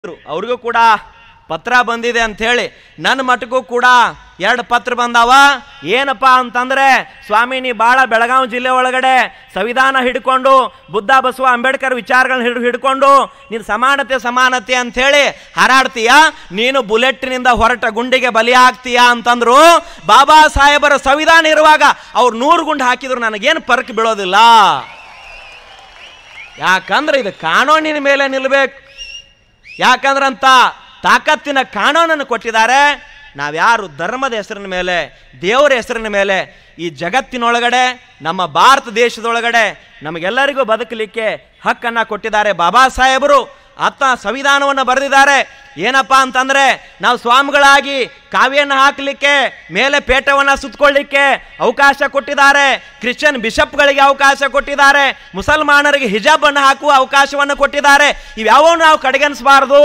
ಅವ್ರಿಗೂ ಕೂಡ ಪತ್ರ ಬಂದಿದೆ ಅಂಥೇಳಿ ನನ್ನ ಮಠಕ್ಕೂ ಕೂಡ ಎರಡು ಪತ್ರ ಬಂದಾವ ಏನಪ್ಪ ಅಂತಂದ್ರೆ ಸ್ವಾಮಿ ನೀ ಭಾಳ ಬೆಳಗಾವಿ ಜಿಲ್ಲೆ ಒಳಗಡೆ ಸಂವಿಧಾನ ಹಿಡ್ಕೊಂಡು ಬುದ್ಧ ಬಸವ ಅಂಬೇಡ್ಕರ್ ವಿಚಾರಗಳನ್ನ ಹಿಡ್ ಹಿಡ್ಕೊಂಡು ನೀನು ಸಮಾನತೆ ಸಮಾನತೆ ಅಂಥೇಳಿ ಹಾರಾಡ್ತೀಯ ನೀನು ಬುಲೆಟ್ನಿಂದ ಹೊರಟ ಗುಂಡಿಗೆ ಬಲಿ ಆಗ್ತೀಯಾ ಅಂತಂದ್ರು ಬಾಬಾ ಸಾಹೇಬರ ಸಂವಿಧಾನ ಇರುವಾಗ ಅವ್ರು ನೂರು ಗುಂಡು ಹಾಕಿದ್ರು ನನಗೇನು ಪರಕ್ ಬೀಳೋದಿಲ್ಲ ಯಾಕಂದ್ರೆ ಇದು ಕಾನೂನಿನ ಮೇಲೆ ನಿಲ್ಬೇಕು ಯಾಕಂದ್ರಂತ ತಾಕತ್ತಿನ ಕಾನೂನನ್ನು ಕೊಟ್ಟಿದ್ದಾರೆ ನಾವ್ಯಾರು ಧರ್ಮದ ಹೆಸರಿನ ಮೇಲೆ ದೇವರ ಹೆಸರಿನ ಮೇಲೆ ಈ ಜಗತ್ತಿನೊಳಗಡೆ ನಮ್ಮ ಭಾರತ ದೇಶದೊಳಗಡೆ ನಮಗೆಲ್ಲರಿಗೂ ಬದುಕಲಿಕ್ಕೆ ಹಕ್ಕನ್ನು ಕೊಟ್ಟಿದ್ದಾರೆ ಬಾಬಾ ಸಾಹೇಬರು ಆತ ಸಂವಿಧಾನವನ್ನು ಬರೆದಿದ್ದಾರೆ ಏನಪ್ಪ ಅಂತಂದ್ರೆ ನಾವು ಸ್ವಾಮಿಗಳಾಗಿ ಕಾವ್ಯನ್ನು ಹಾಕಲಿಕ್ಕೆ ಮೇಲೆ ಪೇಟವನ್ನು ಸುತ್ತಕೊಳ್ಳಿಕ್ಕೆ ಅವಕಾಶ ಕೊಟ್ಟಿದ್ದಾರೆ ಕ್ರಿಶ್ಚಿಯನ್ ಬಿಷಪ್ಗಳಿಗೆ ಅವಕಾಶ ಕೊಟ್ಟಿದ್ದಾರೆ ಮುಸಲ್ಮಾನರಿಗೆ ಹಿಜಾಬನ್ನು ಹಾಕುವ ಅವಕಾಶವನ್ನು ಕೊಟ್ಟಿದ್ದಾರೆ ಇವ್ಯಾವೂ ನಾವು ಕಡೆಗಣಿಸಬಾರ್ದು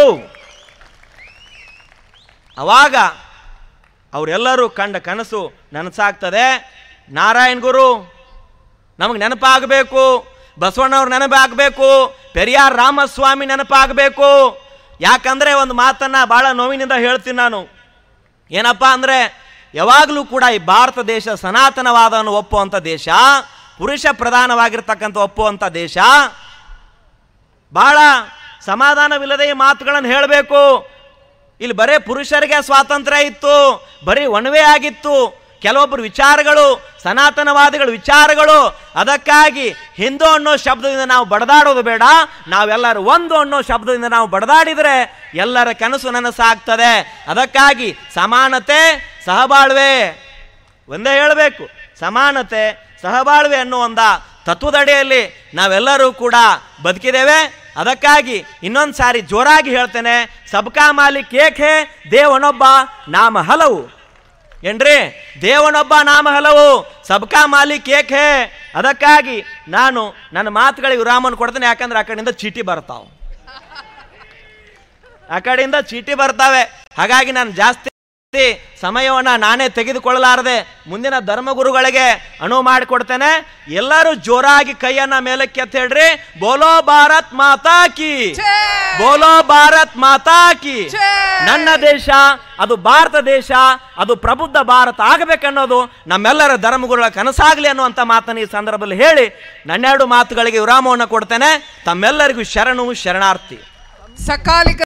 ಅವಾಗ ಅವರೆಲ್ಲರೂ ಕಂಡ ಕನಸು ನನಸಾಗ್ತದೆ ನಾರಾಯಣ್ ಗುರು ನಮಗೆ ನೆನಪಾಗಬೇಕು ಬಸವಣ್ಣವ್ರ ನೆನಪಾಗಬೇಕು ಪೆರಿಯಾರ್ ರಾಮಸ್ವಾಮಿ ನೆನಪಾಗಬೇಕು ಯಾಕಂದರೆ ಒಂದು ಮಾತನ್ನು ಭಾಳ ನೋವಿನಿಂದ ಹೇಳ್ತೀನಿ ನಾನು ಏನಪ್ಪ ಅಂದರೆ ಯಾವಾಗಲೂ ಕೂಡ ಈ ಭಾರತ ದೇಶ ಸನಾತನವಾದವನ್ನು ಒಪ್ಪುವಂಥ ದೇಶ ಪುರುಷ ಪ್ರಧಾನವಾಗಿರ್ತಕ್ಕಂಥ ಒಪ್ಪುವಂಥ ದೇಶ ಬಹಳ ಸಮಾಧಾನವಿಲ್ಲದೆ ಈ ಮಾತುಗಳನ್ನು ಹೇಳಬೇಕು ಇಲ್ಲಿ ಬರೇ ಪುರುಷರಿಗೆ ಸ್ವಾತಂತ್ರ್ಯ ಇತ್ತು ಬರೀ ಒಣವೆ ಆಗಿತ್ತು ಕೆಲವೊಬ್ಬರು ವಿಚಾರಗಳು ಸನಾತನವಾದಿಗಳ ವಿಚಾರಗಳು ಅದಕ್ಕಾಗಿ ಹಿಂದೂ ಅನ್ನೋ ಶಬ್ದದಿಂದ ನಾವು ಬಡದಾಡೋದು ಬೇಡ ನಾವೆಲ್ಲರೂ ಒಂದು ಅನ್ನೋ ಶಬ್ದದಿಂದ ನಾವು ಬಡದಾಡಿದರೆ ಎಲ್ಲರ ಕನಸು ನನಸಾಗ್ತದೆ ಅದಕ್ಕಾಗಿ ಸಮಾನತೆ ಸಹಬಾಳ್ವೆ ಒಂದೇ ಹೇಳಬೇಕು ಸಮಾನತೆ ಸಹಬಾಳ್ವೆ ಅನ್ನೋ ಒಂದ ತತ್ವದಡಿಯಲ್ಲಿ ನಾವೆಲ್ಲರೂ ಕೂಡ ಬದುಕಿದ್ದೇವೆ ಅದಕ್ಕಾಗಿ ಇನ್ನೊಂದು ಸಾರಿ ಜೋರಾಗಿ ಹೇಳ್ತೇನೆ ಸಬ್ಕಾ ಮಾಲಿಕ್ ಏಕ್ ಹೇ ದೇವನೊಬ್ಬ ನಾಮ ಹಲವು ಏನ್ರಿ ದೇವನೊಬ್ಬ ನಾಮ ಹಲವು ಸಬ್ಕಾ ಮಾಲಿಕ್ ಏಕ್ ಹೇ ಅದಕ್ಕಾಗಿ ನಾನು ನನ್ನ ಮಾತುಗಳಿಗೆ ವಿರಾಮವನ್ನು ಕೊಡ್ತೇನೆ ಯಾಕಂದ್ರೆ ಆ ಕಡೆಯಿಂದ ಚೀಟಿ ಬರ್ತಾವ ಆ ಕಡೆಯಿಂದ ಚೀಟಿ ಬರ್ತಾವೆ ಹಾಗಾಗಿ ನಾನು ಜಾಸ್ತಿ ಸಮಯವನ್ನು ನಾನೇ ತೆಗೆದುಕೊಳ್ಳಲಾರದೆ ಮುಂದಿನ ಧರ್ಮಗುರುಗಳಿಗೆ ಅನುವು ಮಾಡಿಕೊಡ್ತೇನೆ ಎಲ್ಲರೂ ಜೋರಾಗಿ ಕೈಯನ್ನ ಮೇಲಕ್ಕೆ ಎತ್ತಿ ಹೇಳ್ರಿ ಬೋಲೋ ಭಾರತ್ ಮಾತಾ ಕಿ ಬೋಲೋ ಭಾರತ್ ಮಾತಾ ಕಿ ನನ್ನ ದೇಶ ಅದು ಭಾರತ ದೇಶ ಅದು ಪ್ರಬುದ್ಧ ಭಾರತ ಆಗಬೇಕನ್ನೋದು ನಮ್ಮೆಲ್ಲರ ಧರ್ಮಗುರುಗಳ ಕನಸಾಗಲಿ ಅನ್ನುವಂಥ ಮಾತನ್ನು ಈ ಸಂದರ್ಭದಲ್ಲಿ ಹೇಳಿ ನನ್ನೆರಡು ಮಾತುಗಳಿಗೆ ವಿರಾಮವನ್ನು ಕೊಡ್ತೇನೆ ತಮ್ಮೆಲ್ಲರಿಗೂ ಶರಣು ಶರಣಾರ್ಥಿ ಸಕಾಲಿಕ